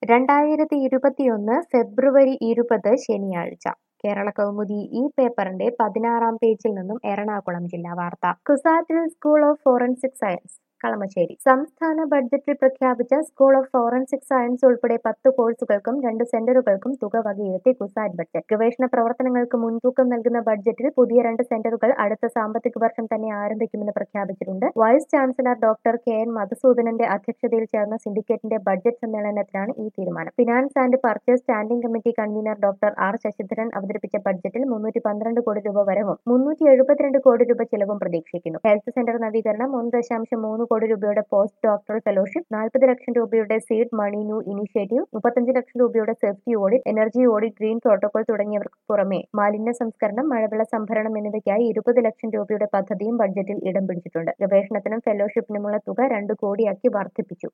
രണ്ടായിരത്തി ഇരുപത്തിയൊന്ന് ഫെബ്രുവരി ഇരുപത് ശനിയാഴ്ച കേരള കൗമുദി ഈ പേപ്പറിന്റെ പതിനാറാം പേജിൽ നിന്നും എറണാകുളം ജില്ലാ വാർത്ത കുസാറ്റിൽ school of forensic science Kalamassery സംസ്ഥാന ബഡ്ജറ്റിൽ പ്രഖ്യാപിച്ച സ്കൂൾ ഓഫ് ഫോറൻസിക് സയൻസ് ഉൾപ്പെടെ പത്ത് കോഴ്സുകൾക്കും രണ്ട് സെന്ററുകൾക്കും തുക വകയിരുത്തി കുസാറ്റ് ബഡ്ജറ്റ് ഗവേഷണ പ്രവർത്തനങ്ങൾക്ക് മുൻതൂക്കം നൽകുന്ന ബഡ്ജറ്റിൽ പുതിയ രണ്ട് സെന്ററുകൾ അടുത്ത സാമ്പത്തിക വർഷം തന്നെ ആരംഭിക്കുമെന്ന് പ്രഖ്യാപിച്ചിട്ടുണ്ട് vice chancellor doctor K N മധുസൂദനന്റെ അധ്യക്ഷതയിൽ ചേർന്ന സിൻഡിക്കേറ്റിന്റെ ബഡ്ജറ്റ് സമ്മേളനത്തിലാണ് ഈ തീരുമാനം finance and purchase standing committee convener doctor R Sasidharan അവതരിപ്പിച്ച ബഡ്ജറ്റിൽ മുന്നൂറ്റി പന്ത്രണ്ട് കോടി രൂപ വരവും മുന്നൂറ്റി എഴുപത്തിരണ്ട് കോടി രൂപ ചെലവും പ്രതീക്ഷിക്കുന്നു ഹെൽത്ത് സെന്റർ നവീകരണം ഒന്ന് ദശാംശം മൂന്ന് കോടി രൂപയുടെ പോസ്റ്റ് ഡോക്ടറൽ ഫെലോഷിപ്പ് നാൽപ്പത് ലക്ഷം രൂപയുടെ സീഡ് മണി ന്യൂ ഇനിഷ്യേറ്റീവ് മുപ്പത്തഞ്ച് ലക്ഷം രൂപയുടെ safety audit energy audit green protocol തുടങ്ങിയവർക്ക് പുറമെ മാലിന്യ സംസ്കരണം മഴവെള്ള സംഭരണം എന്നിവയ്ക്കായി ഇരുപത് ലക്ഷം രൂപയുടെ പദ്ധതിയും ബഡ്ജറ്റിൽ ഇടം പിടിച്ചിട്ടുണ്ട് ഗവേഷണത്തിനും ഫെലോഷിപ്പിനുമുള്ള തുക രണ്ട് കോടിയാക്കി വർദ്ധിപ്പിച്ചു